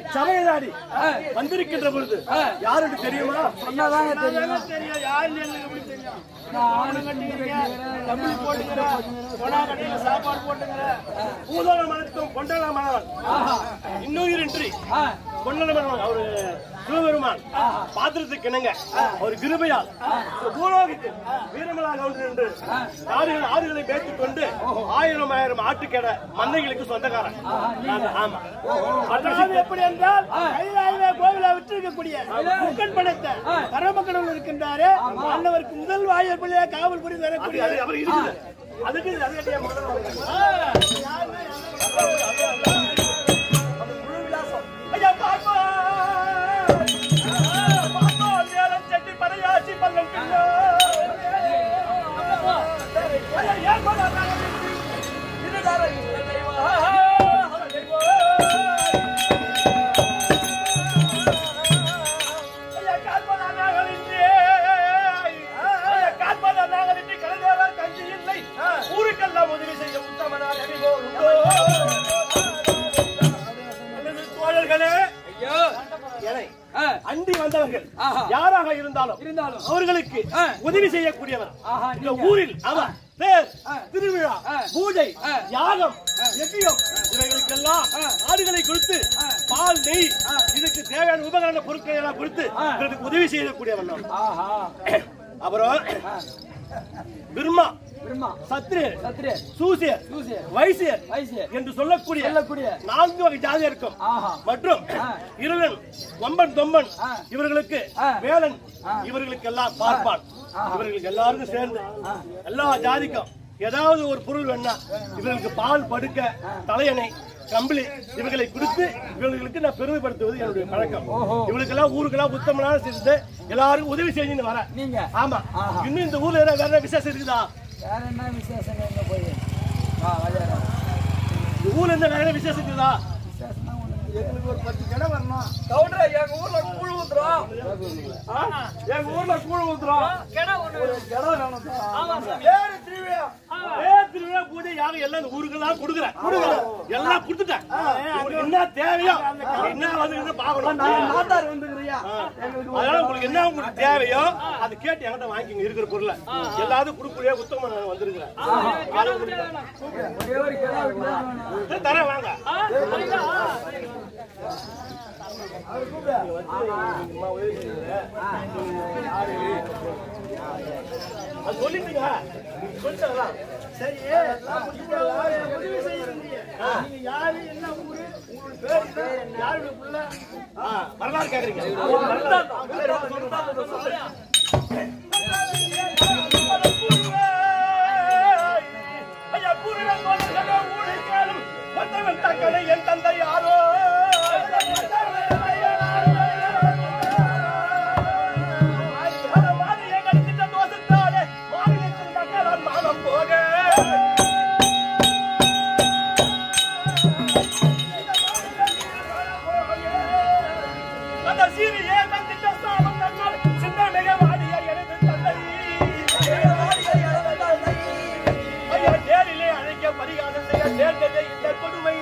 சமயதாடி வந்திருக்கின்ற பொழுது யாருக்கு தெரியுமா சொன்னாதாங்க தெரியும் தெரியும் யாருன்னு எனக்கு எப்படி தெரியும் நான் ஆணு கட்டிக்கிறீங்க கம்பளி போட்டுக்கிற கொடா கட்டியில சாப்பாடு போட்டுக்கிற பூதோள மனத்தும் கொண்டல மனவன் இன்னுயிரின்றி ஆ, கொண்டல மனவன் அவரு சிவபெருமான் பாத்திரத்துக்கு இணங்க ஒரு கிருபையால் இந்த பூலோகத்தில் வீரமலாக ஒன்று நின்று ஆறுகள் ஆறுகளை மேய்த்துக் கொண்டு ஆயிரம் ஆயிரம் ஆட்டுக்கடை மந்தைகளுக்கு சொந்தக்காரன் நான் ஆமா அதாவது எப்படி என்றால் கைலாயில கோவில விட்டிருக்கக்கூடிய முக்கன் பணத்தை பரமக்கடவுள் இருக்கின்றாரு ஆண்டவருக்கு முதல் வாயர் பிள்ளையா காவல் புரிந்து அது வரக்கூடிய அது அவர் இருக்குது அதுக்கு இது அது கட்டியா முதல்ல வரணும். ஐயா பாப்பா பாப்பா மேலம் செட்டி படையாச்சி பல்லன் பிள்ளை ஐயா ஏன் பண்ணாங்க இதுதார இந்த தெய்வம் ஐயா கால்பதா நாகலின்றே ஐயா கால்பதா நாகலின்றி கலந்தேவர் கஞ்சி இல்லை ஊருக்கெல்லாம் உதவி செய்ய உத்தமனார் அறிவோ உண்டோ அல்லது தோழர்களே ஐயோ எனை ஆ, அண்டி வந்தவர்கள் ஆஹா. யாராக இருந்தாலும் இருந்தாலும் அவர்களுக்கு ஆ. உதவி செய்யக்கூடியவர் ஆஹா, இந்த நீங்க. ஊரில் ஆமா தேர் ஆ. திருவிழா ஆ. பூஜை ஆ. யாகம் யஜ்யம் இவைகளுக்கெல்லாம் ஆ. ஆடுகளை கொடுத்து ஆ. பால் நெய் ஆ. இதுக்கு தேவையான உபகரண பொருட்களை எல்லாம் கொடுத்து ஆ. இவர்களுக்கு உதவி செய்யக்கூடியவர் நான். ஆஹா அப்புறம் ஆ, பிரம்மா பிரம்மா சத்ரியர் சத்திரியர் சூசியர் சூசியர் வைசியர் வைசியர் என்று சொல்லக்கூடிய சொல்லக்கூடிய நான்கு வகை ஜாதி இருக்கும் ஆஹா மற்றும் ஆ. இருளன் வம்பன் தொம்பன் ஆ. இவர்களுக்கு ஆ. வேலன் ஆ. இவர்களுக்கு எல்லாம் பார்ப்பான் ஆ. இவர்களுக்கு எல்லாருக்கும் சேர்ந்து எல்லா ஜாதிக்கும் ஏதாவது ஒரு பொருள் வேணா இவர்களுக்கு பால் படுக்க தலையணை கம்பளி இவர்களை கொடுத்து இவர்களுக்கு நான் பெருமைப்படுத்துவது என்னுடைய பழக்கம் ஓஹோ. இவங்களுக்கெல்லாம் ஊருக்கெல்லாம் உத்தமனாக சேர்ந்து எல்லாருக்கும் உதவி செஞ்சுன்னு வரேன் நீங்க ஆமா ஆஹா. இன்னும் இந்த ஊர்ல ஏதாவது வேற விசேஷம் இருக்குதா வேற என்ன விசேஷம் எங்க போய் ஆ வளையாரா இந்த ஊர்ல இருந்து வேற விசேஷம் இருக்குதா விசேஷம்னா ஒண்ணு எங்களுக்கு ஒரு பத்து கடை வரணும் கவுண்டரா எங்க ஊர்ல கூழ் ஊத்துறோம் எங்க ஊர்ல கூழ் ஊத்துறோம் கடை வேணும் வேறு திருவிழா வேறு திருவிழா பூஜை யாகம் எல்லாம் இந்த ஊருக்கெல்லாம் கொடுக்குறேன் கொடுக்குறேன் எல்லாம் கொடுத்துட்டேன் உங்களுக்கு என்ன தேவையோ என்ன வந்து பாக்கணும் மாத்தார் வந்துக்கிறியா அதனால உங்களுக்கு என்ன உங்களுக்கு தேவையோ அதை கேட்டு என்கிட்ட வாங்கிக்கங்க இருக்கிற பொருளை எல்லாரும் கொடுக்கக்கூடிய உத்தம நான் வந்திருக்கிறேன் ஒரே ஒரு கிடா வெட்டினா வேணும். சரி, தரேன் வாங்க அது சொல்லிட்டுங்க சொல்லிட்டாங்களா சரி எல்லாம் உதவி செய்யறீங்க நீங்க யாரு என்ன ஊரு உங்களுக்கு பேர் என்ன யாருடைய புள்ள ஆ, வரலாறு கேக்குறீங்க ஐயா, பூரண தோழர்களே, ஊழியர்களும் ஒத்தவன் தக்கனை என் தந்தை யாரோ மாறிய கடித்த தோசத்தாலே மாநிலத்தின் மக்களால் மானம் போக அந்த சீரியே தந்திட்ட சாபம் தன்னால் சின்ன மிக வாடிய எனது தந்தை ஐயா நேரிலே அழைக்க பரிகாரம் செய்ய நேர்ந்ததே இந்த கொடுமை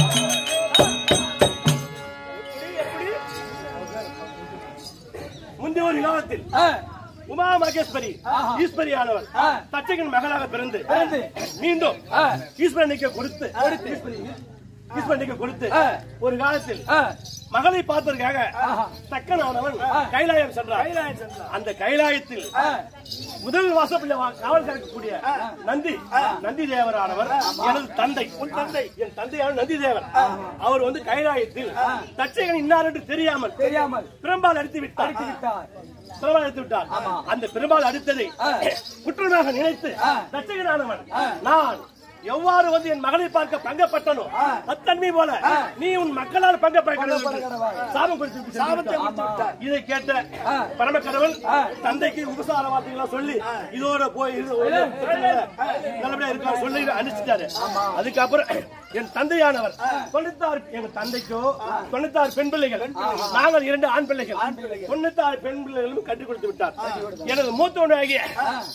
எப்படி, எப்படி? முந்தைய ஒரு காலத்தில் ஆ, உமா மகேஸ்வரி ஆஹா. ஈஸ்வரி ஆனவர் ஆ. தச்சகன் மகளாக பிறந்து பிறந்து. மீண்டும் ஆ. ஈஸ்வரனுக்கு கொடுத்து ஈஸ்வரனுக்கு கொடுத்து ஆ. ஒரு காலத்தில் ஆ, மகளை பார்ப்பதற்காக ஆஹா. தக்கனானவன் ஆ. கைலாயம் சென்றான் அந்த கைலாயத்தில் ஆ, முதல் வாசப்பில் காவல் கறக்கக்கூடிய நந்தி நந்தி தேவரானவர் எனது தந்தை உன் தந்தை என் தந்தையான நந்தி தேவர் அவர் வந்து கைலாயத்தில் தச்சகன் இன்னார் என்று தெரியாமல் தெரியாமல் பிரம்பால் அடித்து விட்டார் அடித்து விட்டார் பெருமாள் அடித்து விட்டார் ஆமா. அந்த பெருமாள் அடித்ததை ஆ. குற்றமாக நினைத்து ஆ. தச்சகனானவன் ஆ. நான் எவ்வாறு வந்து என் மகளை பார்க்க பங்கப்பட்டனோ ஆ. அத்தன்மை போல ஆ. நீ உன் மக்களால் பங்கப்பட பங்கப்பட சாபம் கொடுத்து விட்டு சாபத்தை சென்று கொடுத்து விட்டார். இதை கேட்ட ஆ. பரமக்கடவுள் ஆ. தந்தைக்கு உபசார வார்த்தைகள் சொல்லி இதோட போய் இது ஒரு பிரச்சனை இல்ல. நல்லபடியா இருக்கா சொல்லி அனுப்பிச்சிட்டாரு அதுக்கப்புறம் என் தந்தையானவர் தொண்ணூத்தாறு எங்க தந்தைக்கோ தொண்ணூத்தாறு பெண் பிள்ளைகள் நாங்கள் இரண்டு ஆண் பிள்ளைகள் தொண்ணூத்தாறு பெண் பிள்ளைகளும் கட்டி கொடுத்து விட்டார் எனது மூத்தவனாகிய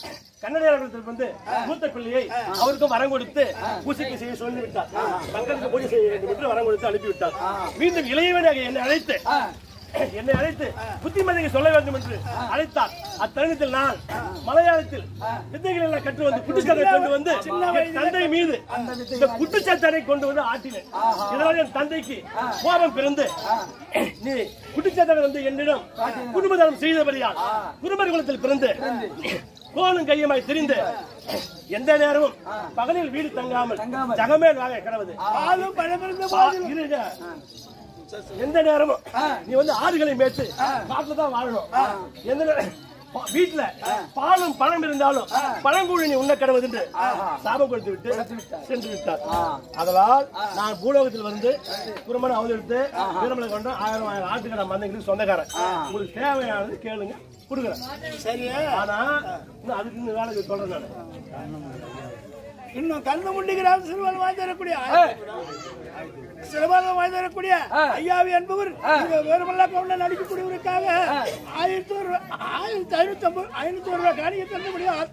கண்ணடியாளத்தில் வந்து மூத்த பிள்ளையை அவருக்கும் வரம் கொடுத்து பூசைக்கு செய்ய சொல்லி விட்டார் மக்களுக்கு பூஜை செய்ய வேண்டும் என்று வரம் கொடுத்து அனுப்பி விட்டார் மீண்டும் இளையவனாக என்னை அழைத்து என்னை அழைத்து புத்திமதிக்கு சொல்ல வேண்டும் என்று அழைத்தார் அத்தருணத்தில் நான் மலையாளத்தில் வித்தைகள் எல்லாம் கற்று வந்து குட்டுச்சாட்டை கொண்டு வந்து என் தந்தை மீது இந்த குட்டுச்சாட்டை கொண்டு வந்து ஆட்டினேன் இதனால் என் தந்தைக்கு கோபம் பிறந்து நீ குட்டுச்சாட்டை வந்து என்னிடம் குடும்பதானம் செய்தபடியால் குடும்ப குலத்தில் பிறந்து கோலும் கையுமாய் திரிந்து எந்த நேரமும் பகலில் வீடு தங்காமல் ஜகமேல் வாங்க கிடவது பாலும் பழமிருந்த பா- இருங்க. எந்த நேரமும் நீ வந்து ஆடுகளை மேய்த்து காட்டுல தான் வாழணும் எந்த நேரம் பா- வீட்டுல பாலும் பழம் இருந்தாலும் பழங்கூழி நீ உண்ண கிடவது என்று சாபம் கொடுத்து விட்டு சென்று விட்டார் அதனால் நான் பூலோகத்தில் வந்து குருமனை அவதரித்து வீரமலை கொண்டு ஆயிரம் ஆயிரம் ஆட்டுக்கடை மந்தைங்களுக்கு சொந்தக்காரன் உங்களுக்கு தேவையானது கேளுங்க கொடுக்குறேன் சரி ஆனா இன்னும் அதுக்கு இன்னும் வேலை சொல்றேன் நான் இன்னும் கண்ணு முண்டிக்கிறார் சிறுவன் வாங்கி தரக்கூடிய சிறுவன் வாங்கி தரக்கூடிய ஐயாவி என்பவர் இங்க வேறுமல்லா கவுண்ட நடிக்கக்கூடியவருக்காக ஆயிரத்தி ஒரு ஆயிரத்தி ஐநூத்தி ஐம்பது ஐநூத்தி ஒரு ரூபாய் காணிக்கை தர முடியும்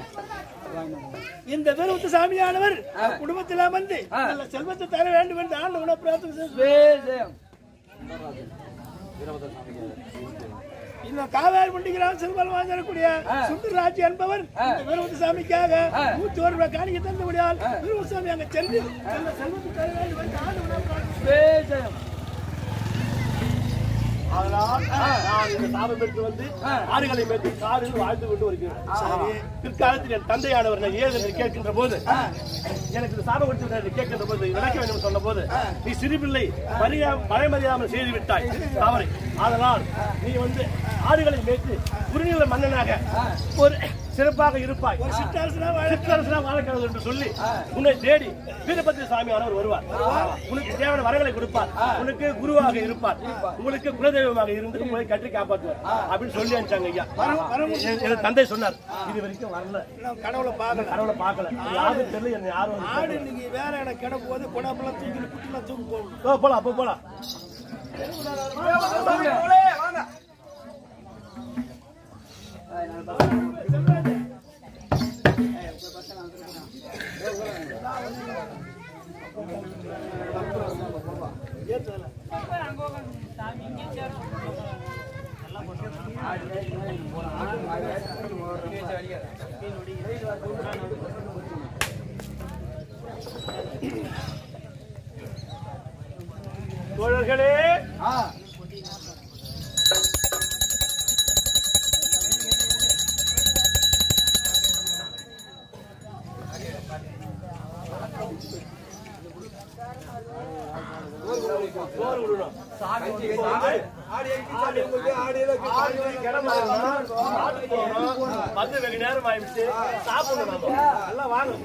இந்த வீரமுத்து சாமியானவர் குடும்பத்தில் வந்து நல்ல செல்வத்தை தர வேண்டும் என்று ஆண்டு பிரார்த்தனை செய்து இந்த காவேரி முண்டிக்கிறான் சிறுவன் வாங்கி தரக்கூடிய சுந்தரராஜ் என்பவர் இந்த வீரமுத்து சாமிக்காக நூத்தி ஒரு ரூபாய் காணிக்கை தந்து முடியால் வீரமுத்து சாமி அங்க சென்று நல்ல செல்வத்தை தர வேண்டும் என்று ஆண்டு பிரார்த்தனை அதனால் நான் இந்த சாபம் பெற்று வந்து ஆடுகளை மேற்கு காரில் வாழ்ந்து கொண்டு வருகிறேன் பிற்காலத்தில் என் தந்தையானவர் நான் ஏது என்று கேட்கின்ற போது எனக்கு இந்த சாபம் கொடுத்து விட்டார் என்று கேட்கின்ற போது விளக்க வேண்டும் என்று சொன்ன போது நீ சிறுபிள்ளை மரியா மறைமறியாமல் செய்து விட்டாய் தவறை அதனால் நீ வந்து ஆடுகளை மேய்த்து குறுநில மன்னனாக ஒரு சிறப்பாக இருப்பாய் சிற்றரசனா வாழ சிற்றரசனா வாழ்க்கிறது என்று சொல்லி உன்னை தேடி வீரபத்திர சாமியானவர் வருவார் உனக்கு தேவையான வரங்களை கொடுப்பார் உனக்கு குருவாக இருப்பார் உங்களுக்கு குலதெய்வமாக இருந்து உங்களை கட்டி காப்பாற்றுவார் அப்படின்னு சொல்லி அனுப்பிச்சாங்க ஐயா என் என் தந்தை சொன்னார் இது வரைக்கும் வரல இன்னும் கடவுளை பார்க்கல கடவுளை பார்க்கல யாரும் தெரியல என்ன யாரும் வந்து ஆடு இன்னைக்கு வேற இடம் கிடக்கும் போது குணப்பெல்லாம் தூக்கி குட்டிலாம் தூக்கி போகும் ஓ, போலாம் அப்போ போலாம் தோழர்களே சோறு விடணும். ஆடு கிளம்புறோம். ஆட்டுக்கு போகணும். வந்து வெகு நேரம் ஆயிடுச்சு. சாப்பிடணும் நாம. எல்லாம் வாங்க.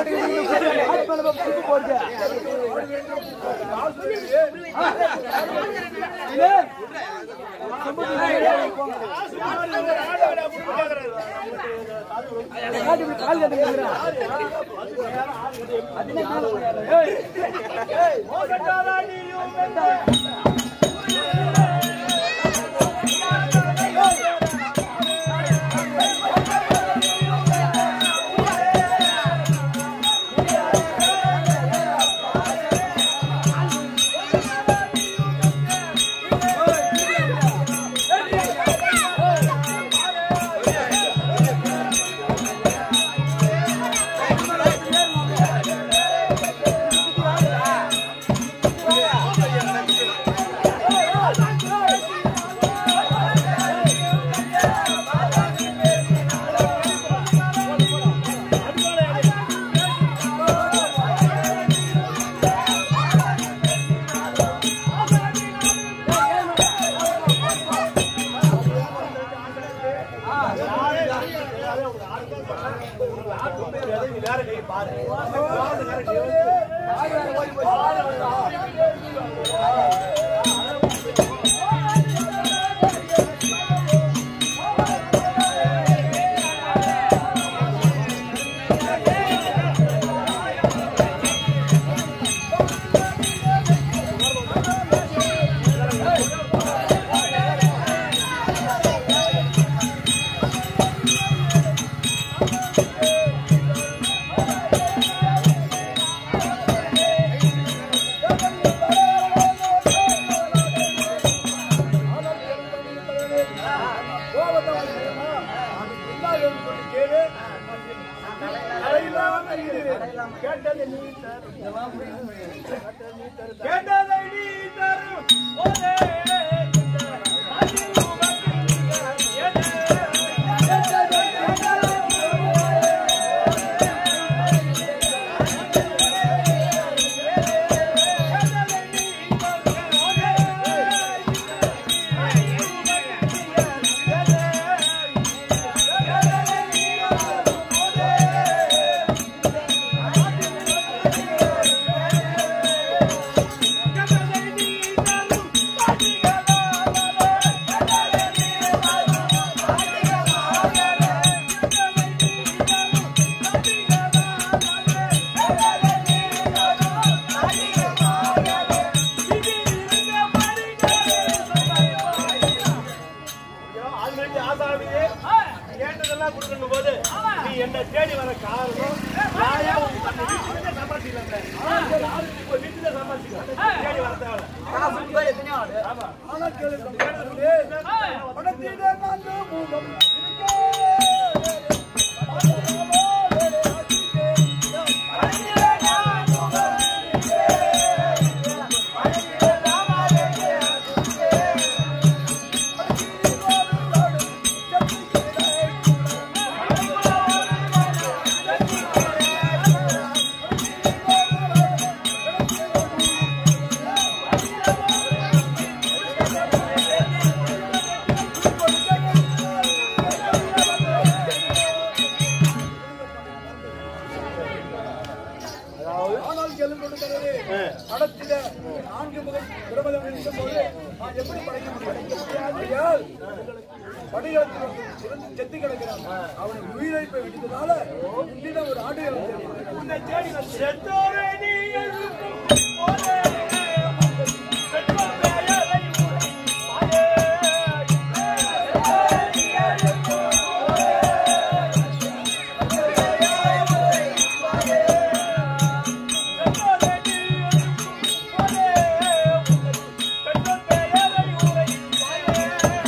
கேட்டதை நீ தரும் கேட்டதை நீ தரும் போதே ஆல்ரெடி ஆசாமியே கேட்டதெல்லாம் கொடுக்கணும் போது நீ என்ன தேடி வர காரணம் நாயா உனக்கு வீட்டுல சம்பாதிக்கலாம் வீட்டுல சம்பாதிக்கலாம் தேடி வர தேவை ஆமா ஆனால் கேளு கேட்டதிலே படத்திலே நல்ல முகம் ஆனால் கேளு கொடுக்கிறது படத்தில நான்கு முகம் பிரபலம் இருக்கும்போது நான் எப்படி படைக்க முடியும் படைக்க முடியாது படைகளத்தில் ஒருத்தன் சிறந்து செத்து கிடக்கிறான் அவனை உயிரிழப்பை விட்டதால உன்னிடம் ஒரு ஆடு உன்னை தேடி வந்த செத்தோரே நீ எழுப்பும் போதே செத்தோர் பெயரை உரைப்பாயே. செத்தோரே நீ எழுப்பும் போதே செத்தோர் பெயரை உரைப்பாயே.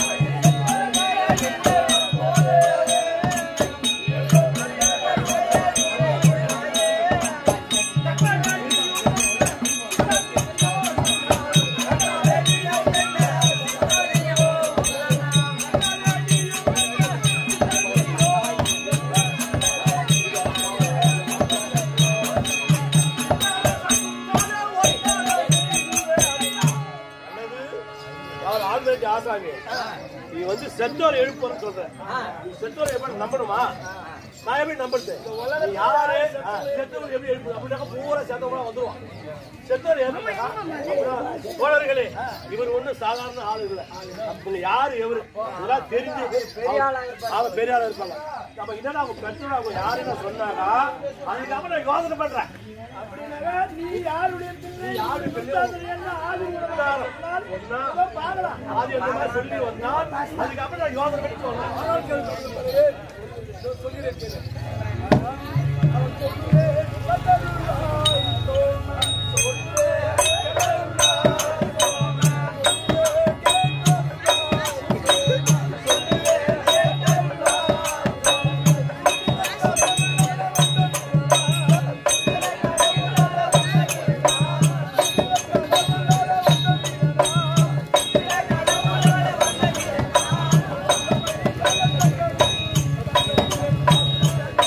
அவர் ஆல்ரெடி ஆசாமி நீ வந்து செத்தோர் எழுப்புற சொல்ற நீ செத்தோர் எப்படி நம்பணுமா நான் எப்படி நம்புறது நீ யாரு ஆ, செத்தவர் எப்படி எழுப்பு அப்படின்னாக்க பூரா செத்தவங்களா வந்துருவான் செத்தவர் எழுப்புனாக்கா, அப்புறம் தோழர்களே இவர் ஒண்ணும் சாதாரண ஆளு இல்ல இவங்க யாரு எவரு இதெல்லாம் தெரிஞ்சு அவங்க பெரிய ஆளா இருப்பாங்க நம்ம என்னடா அவங்க பெற்றோர் அவங்க யாருன்னு சொன்னாங்க அதுக்கப்புறம் நான் யோசனை பண்றேன் அப்படின்னாக்கா, நீ யாருடைய பிள்ளை? முத்தாத்தர் என்ன ஆதி உணர்ந்தார்? ஒன்னா அதோ பார்க்கலாம். ஆதி அந்த மாதிரி சொல்லி வந்தால் அதுக்கப்புறம் நான் யோசனை பண்ணி சொல்றேன் ஆ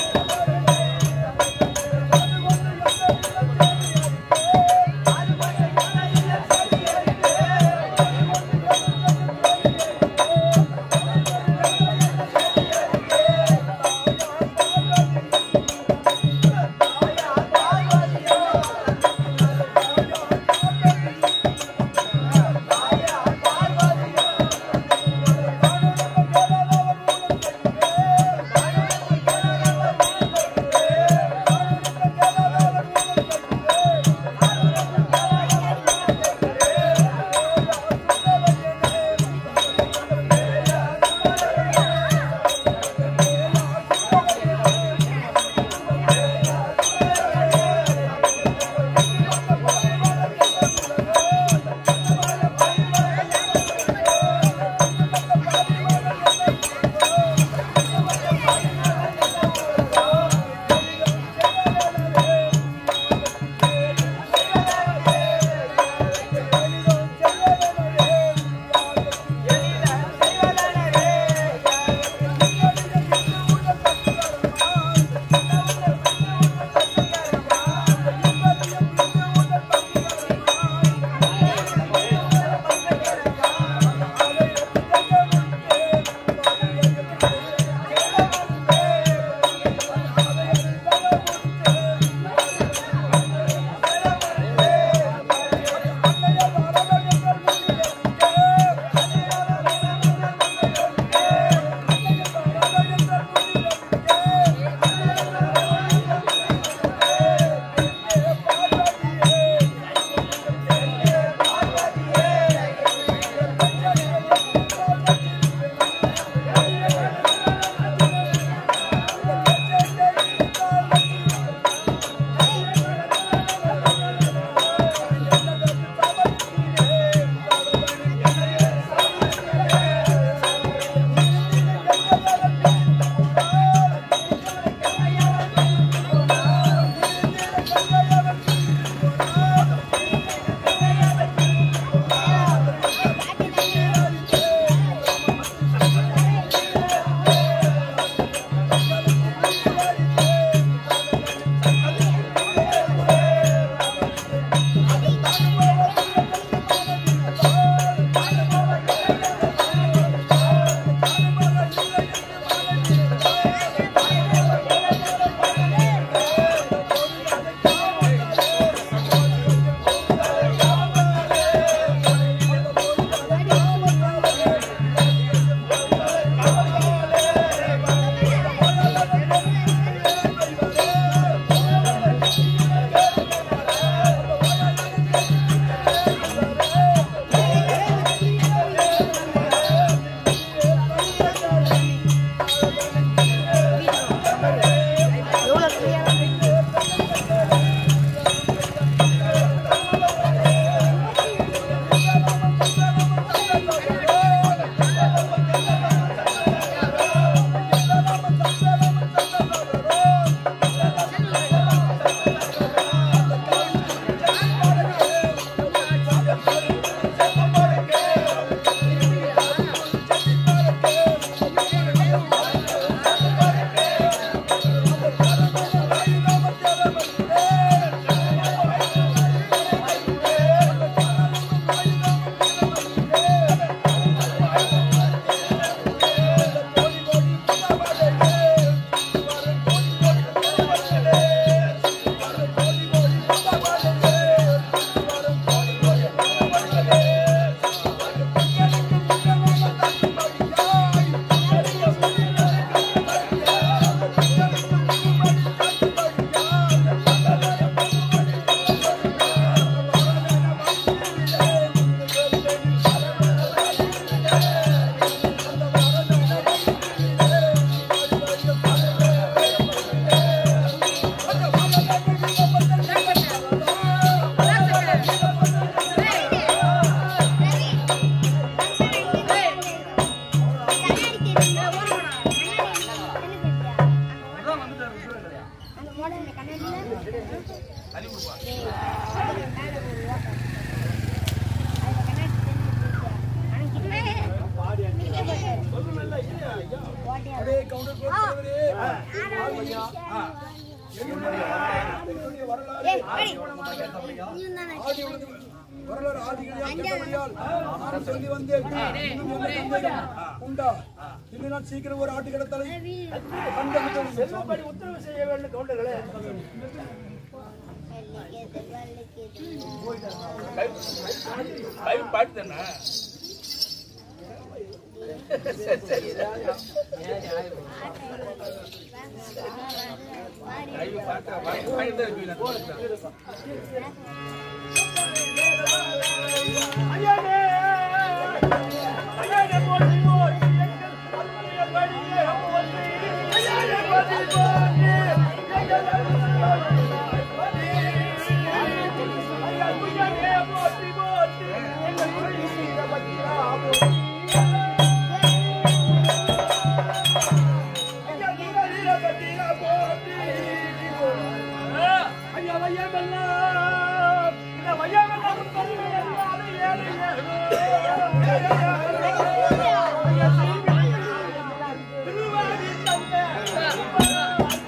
அப்படியே கவுண்டர் கோட் தலைவரே ஆமையா என்னுடைய வரலாறு ஆதி உலகம் வரலாறு ஆதிகளில் கேட்டபடியால் நான் சொல்லி வந்தேன் இன்னும் என்ன சந்தேகம் உண்டா இன்னும் நான் சீக்கிரம் ஒரு ஆட்டு கடத்தலை கண்டறிந்து செல்லும்படி உத்தரவு செய்ய வேண்டும் கவுண்டர்களே ஐயானே ஐயானே போற்றி போற்றி எங்கள் அன்புடைய வழியே போற்றி ஐயானே போற்றி போற்றி எங்கள் அன்புடைய ஐயா ஐயானே போற்றி போற்றி எங்கள் குறைசீர பத்திரா போற்றி ஐயா குறைசீர பத்திரா போற்றி ஐயா வையமெல்லாம் இந்த வையமெல்லாம் கருணை அல்லாத ஏழை திருவாடி தந்த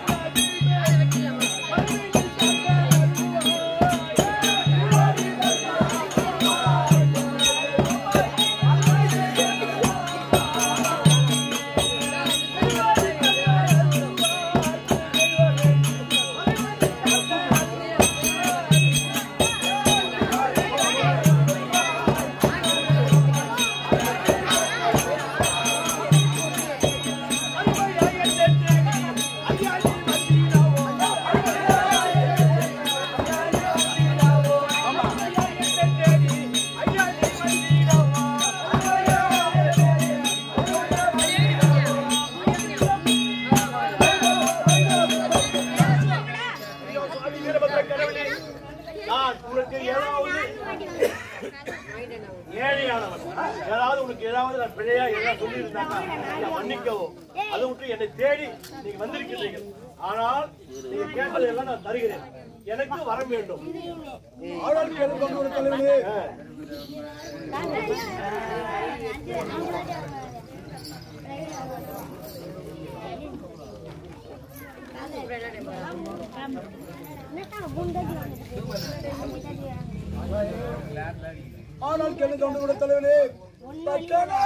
நான் உனக்கு ஏதாவது ஏழையானவன் ஏதாவது உனக்கு ஏதாவது நான் பிழையா ஏதாவது சொல்லியிருந்தாங்க மன்னிக்கவோ அதை விட்டு என்னை தேடி நீங்க வந்திருக்கிறீர்கள் ஆனால் நீங்க கேட்டதெல்லாம் நான் தருகிறேன் எனக்கு வர வேண்டும் ஆளாள் கேள்வி கொண்டு ஒரு தலைவரே ஆனால் கேள்வி கொண்டு ஒரு தலைவரே பட்டணா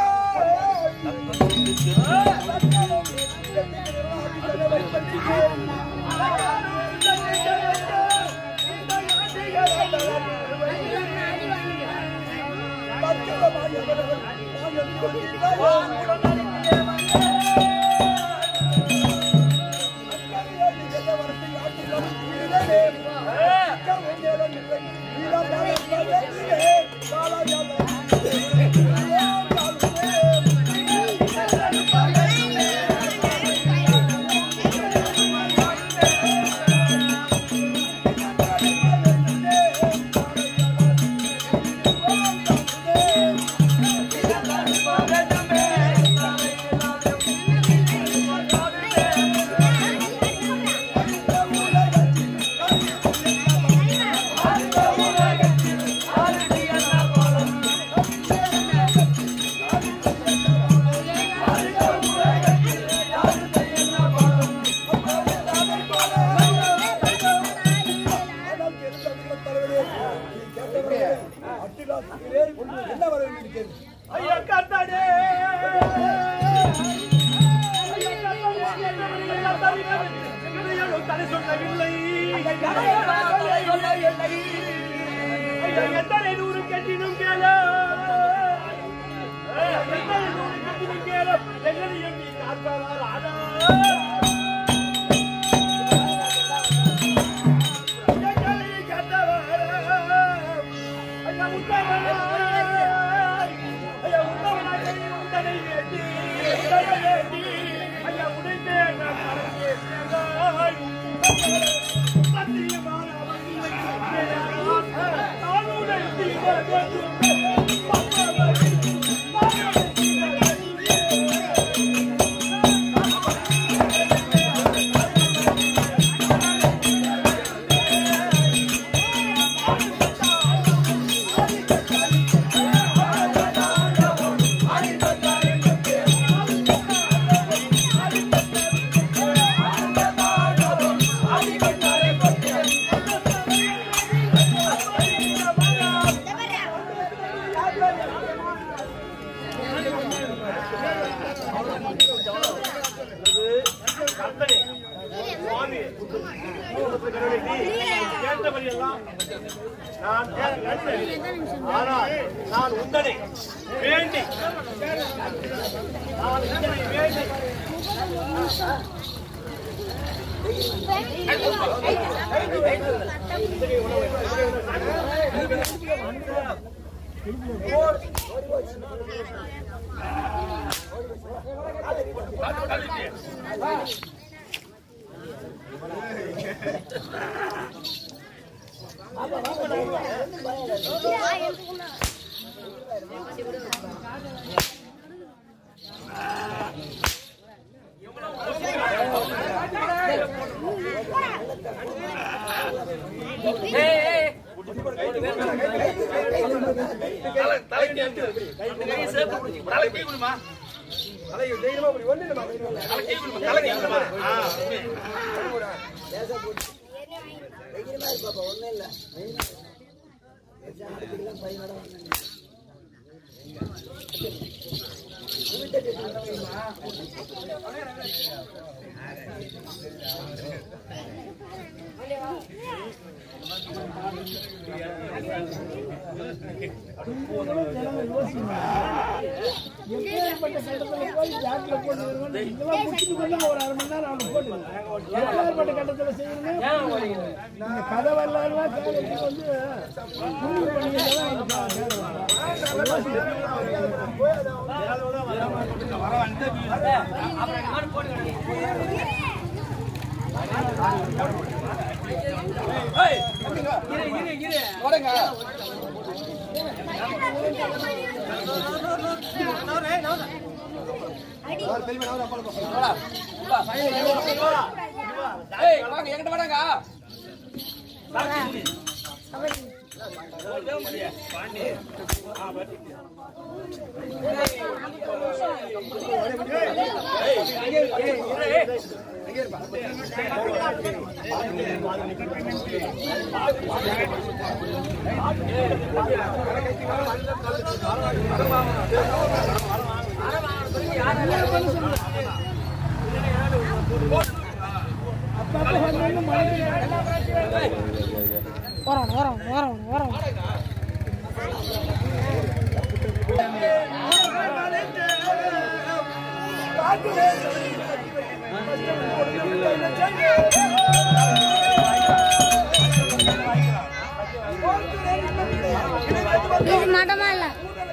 என்ன வர வேண்டியிருக்கிறது ஐயா கர்த்தாடே தலை சொல்லவில்லை ஐயா எத்தனை நூறு கட்டினும் கேள எத்தனை நூறு கட்டினும் கேள எங்களை எண்ணி காப்பாளர் ஆனா எங்களை கண்டவர் ஐயா உத்தவனாய் ஐயா உத்தவனாய் உந்தனை வேண்டி உந்தனை வேண்டி ஐயா உடைந்தே நான் மறந்தேன் சத்தியமான நான் உடைத்தி வேண்டும் கர்த்தனே சுவாமி கேட்டபடி எல்லாம் நான் கேட்டேன் ஆனால் நான் உந்தனை வேண்டி நான் உந்தனை வேண்டி எப்பேற்பட்ட கட்டத்துல போய் ஜாக்கில போட்டு வருவாங்க. இதெல்லாம் முடிச்சுட்டு கொண்டு ஒரு அரை மணி நேரம் அவங்க போட்டுருங்க. எப்பேற்பட்ட கட்டத்துல செய்யணுங்க? நீங்க கதை வரலாறுலாம் கேள்வி வந்து புரிஞ்சு பண்ணிக்கிறதெல்லாம் எனக்கு பா- அப்பப்ப வந்து மணி வரோம் வரோம் வரோம் வரோம் இது மடமா இல்ல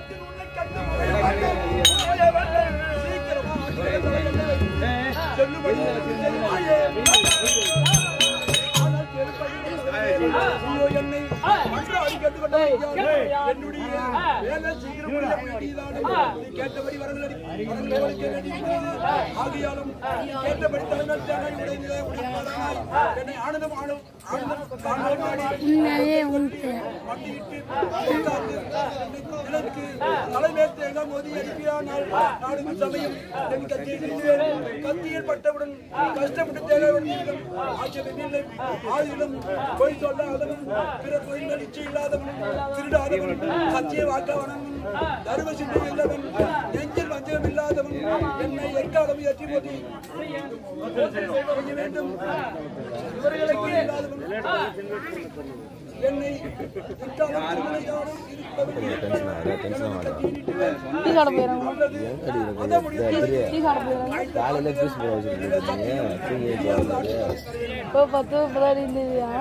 என்னுடைய வேலை சீக்கிரமாக வேண்டியதானே. நீ கேட்டபடி வரங்கள் அடி- வரங்கள் அளிக்க வேண்டியிருக்கிறது. ஆகையாலும் கேட்டபடி தங்கள் ஜனங்கள் உடையதிலே உடைப்பதானாய். என்னை ஆனந்தம் ஆனந்தம் ஆனந்தம் காண்பதானாய். உண்மையாவே உண்டு மண்டியிட்டு உட்கார்ந்து எனக்கு தலைமேல் தேங்காய் மோதி அனுப்பியானால் நாடுக்கு சமயம் என் கத்தியில் நின்றேன். கத்தியில் பட்டவுடன் கஷ்டப்பட்டு தேங்காய் உடைத்தீர்கள். ஆச்சரியமில்லை. ஆதியிலும் பொய் சொல்லாதவன் பிறர் பொய்கள் இச்சை இல்லாதவன் திருடாதவன் சத்திய வாக்காவனவன் தருவ சிந்தை இல்லவன் நெஞ்சில் வஞ்சகம் இல்லாதவன் என்னை எக்காலம் ஏற்றி போதி செய்ய வேண்டும் இவர்களுக்கு இல்லாதவன் என்னை எக்காலம் திருமணையோடு இருப்பவன் டீ சாப்பிட போயிடறாங்க அதை முடியாது டீ சாப்பிட போயிடறாங்க காலையில ஜூஸ் போட வச்சிருக்கீங்க தூங்கி இப்போ பத்து முப்பதாயிரம் இருந்ததுயா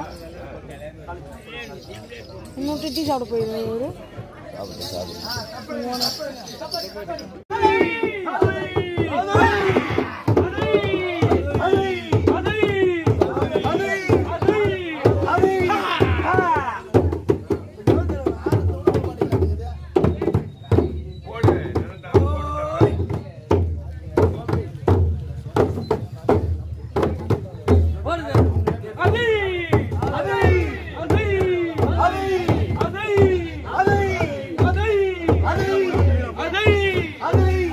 இன்னும் டீ சாப்பிட போயிடுறாரு இவரு சாப்பிட்டு சாப்பிட்டு அதை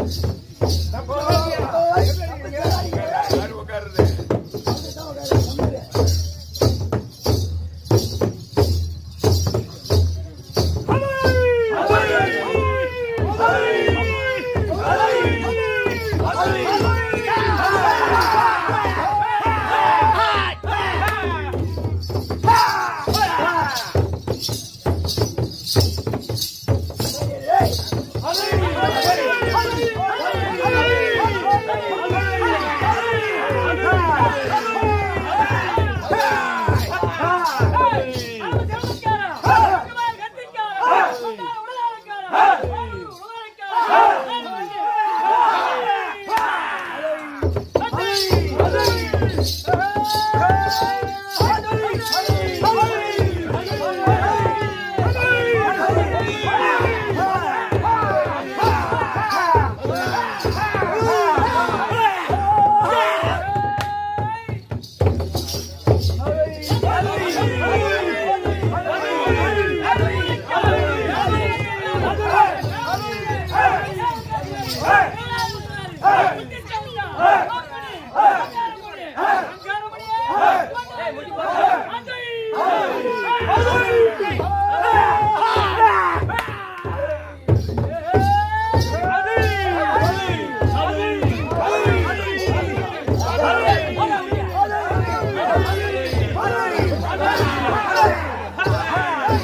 யாரு உட்காருது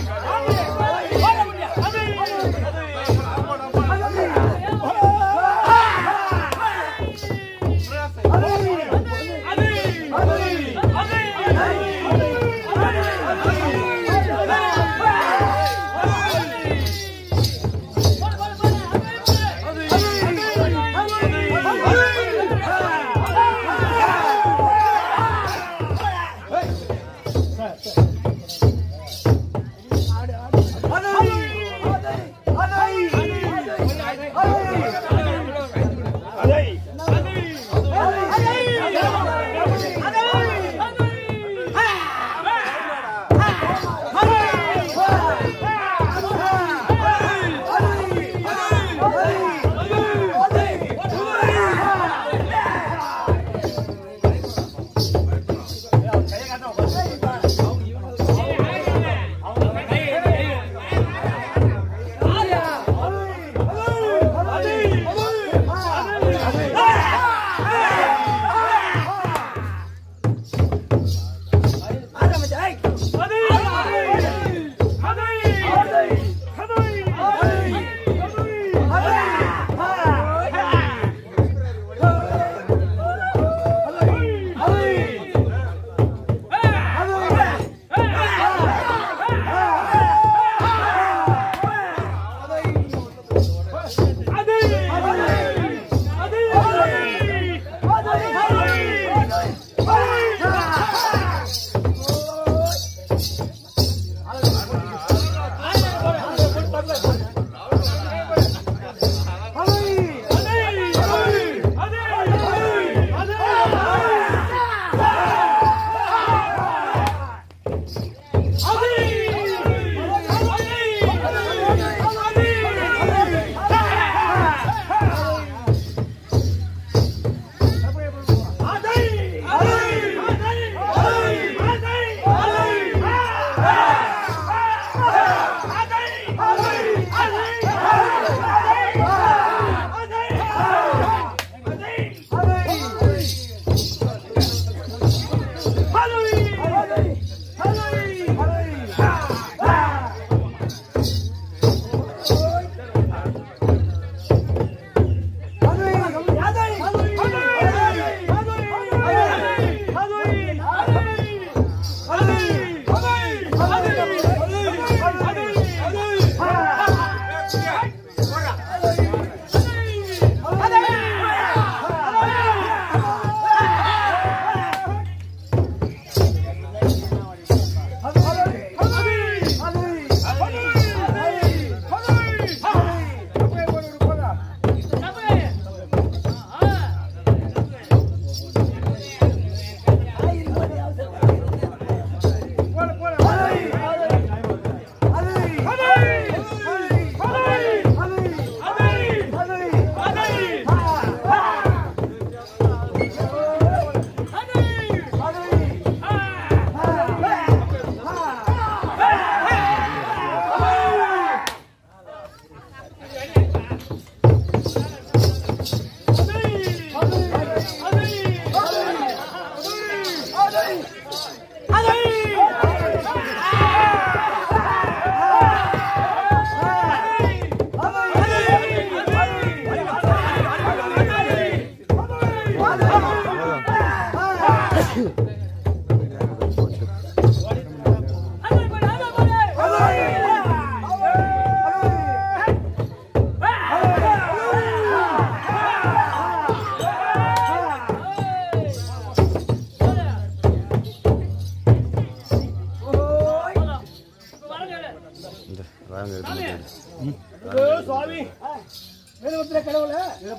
ஆ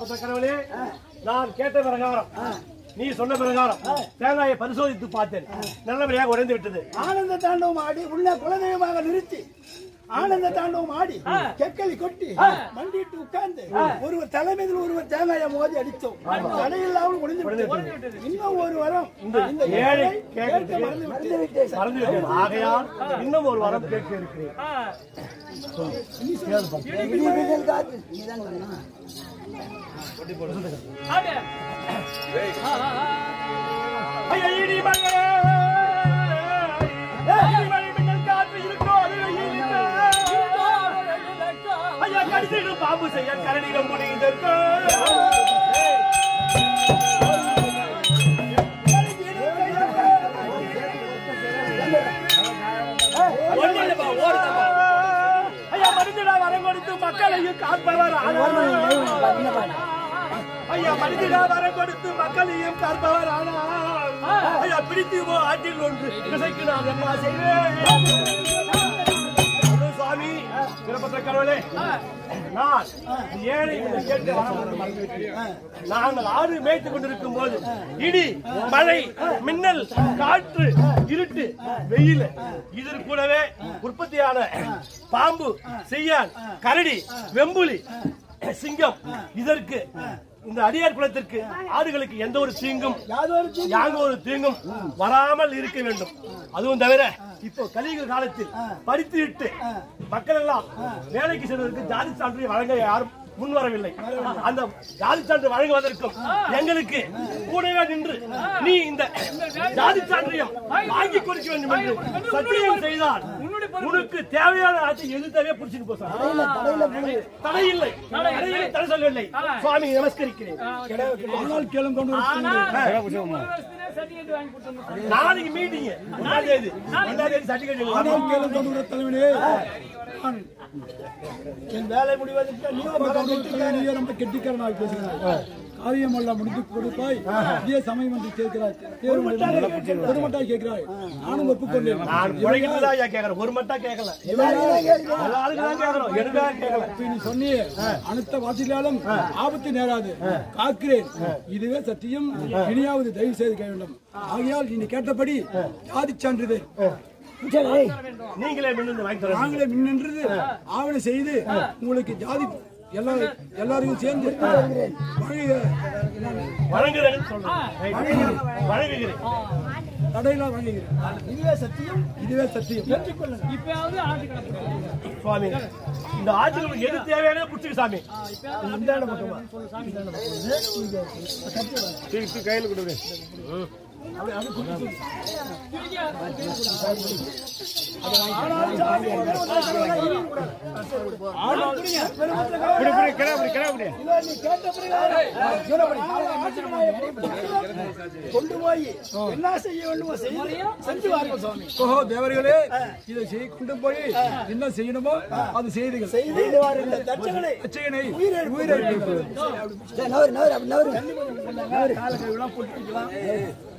சிறப்பு கடவுளே நான் கேட்ட பிரகாரம் நீ சொன்ன பிரகாரம் தேங்காயை பரிசோதித்து பார்த்தேன் நல்லபடியாக உடைந்து விட்டது ஆனந்த தாண்டவம் ஆடி உள்ள குலதெய்வமாக நிறுத்தி ஆனந்த தாண்டவம் ஆடி கெக்கலி கொட்டி மண்டிட்டு உட்கார்ந்து ஒருவர் தலைமையில் ஒருவர் தேங்காயை மோதி அடித்தோம் தடையில்லாமல் முடிந்து விட்டது இன்னும் ஒரு வரம் இந்த ஏழை கேட்க கேட்க மறந்து விட்டேன் மறந்து விட்டேன் ஆகையால் இன்னும் ஒரு வரம் கேட்க இருக்கிறேன் ஐயா, இடி மழை. இடி மழை மின்னல் காற்று இருக்கோ, அது வெயில் இருக்கோ. ஐயா, கடிதிடும் பாம்பு செய்ய கரடிடம் முடிந்ததற்கோ. ஒண்ணும் இல்லப்பா, ஓடுதப்பா. ஐயா, மனிதனா வரம் கொடுத்து மக்களையும் காப்பவர் ஆனார். ஐயா மனிதனா வரம் கொடுத்து மக்களையும் காப்பவர் ஆனால் ஐயா பிடித்து போ ஆற்றில் ஒன்று இசைக்கு நான் என்ன செய்வேன் அது சுவாமி சிறப்பற்ற கடவுளே நான் ஏழை என்று கேட்டு வரம் மறந்துவிட்டேன். நாங்கள் ஆடு மேய்த்துக் கொண்டிருக்கும் போது இடி மழை மின்னல் காற்று இருட்டு வெயில் இதற்கு கூடவே உற்பத்தியான பாம்பு செய்யான் கரடி வெம்புலி சிங்கம் இதற்கு இந்த அடியார் குலத்திற்கு ஆடுகளுக்கு எந்த ஒரு தீங்கும் யாங்க ஒரு தீங்கும் வராமல் இருக்க வேண்டும் அதுவும் தவிர இப்போ கலியுக காலத்தில் படித்து விட்டு மக்கள் எல்லாம் வேலைக்கு செல்வதற்கு ஜாதி சான்றை வழங்க யாரும் முன் வரவில்லை அந்த ஜாதி சான்று வழங்குவதற்கும் எங்களுக்கு கூடவே நின்று நீ இந்த ஜாதி சான்றையும் வாங்கி கொடுக்க வேண்டும் என்று சத்தியம் செய்தால் உனக்கு தேவையான ஆட்சி எது தேவையோ புடிச்சிட்டு போ சாமி. தடை இல்லை தடையில்லை, தடை சொல்லவில்லை சுவாமி நமஸ்கரிக்கிறேன் ஆனால் கேளும் கொண்டு நாளைக்கு மீட்டிங் ஒன்றாம் தேதி ஒன்றாம் தேதி சர்டிபிகேட் ஆனால் கேளும் கொண்டு தலைவனே நான் என் வேலை முடிவதற்கு நீ நீயே ரொம்ப கெட்டிக்காரனாக பேசுகிறாய் காரியம் எல்லாம் முடித்து கொடுப்பாய் இதே சமயம் என்று கேட்கிறாய் பெருமட்டாய் கேட்கிறாய் நானும் ஒப்புக்கொண்டேன் நான் குறைக்கிறது தான் ஐயா கேட்கறேன் ஒரு மட்டும் கேட்கல எல்லா ஆளுக்கு தான் கேட்கறோம் எனக்காக கேட்கல இப்ப நீ சொன்னியே அனைத்த வாசிகளாலும் ஆபத்து நேராது காக்கிறேன் இதுவே சத்தியம் இனியாவது தயவு செய்து கேட்க வேண்டும் ஆகையால் நீ கேட்டபடி ஜாதி சான்றிதழ் நீங்களே மின்னு வாங்கி தரேன் நாங்களே மின்னன்றது ஆவணை செய்து உங்களுக்கு ஜாதி எல்லாரும் எல்லாரையும் சேர்ந்து வழங்குக. வழங்குறேன்னு சொல்றேன் வழங்குகிறேன் தடையில்லா வழங்குகிறேன் இதுவே சத்தியம் இதுவே சத்தியம் சுவாமி இந்த ஆட்சிகளுக்கு எது தேவையான புடிச்சுக்க சாமி இந்த இடம் மட்டுமா கையில் கொடுங்க இதோ நீ கேட்ட பிரகாரம் கொண்டு போய் என்ன செய்ய வேண்டுமோ செய்து செஞ்சு வாருங்கள் சுவாமி ஓஹோ தேவர்களே இதை செய்ய கொண்டு போய் என்ன செய்யணுமோ அது செய்துகள் செய்து இந்த தட்சங்களை அச்சகனை உயிரை கால கைவிடலாம் போட்டு வைக்கலாம்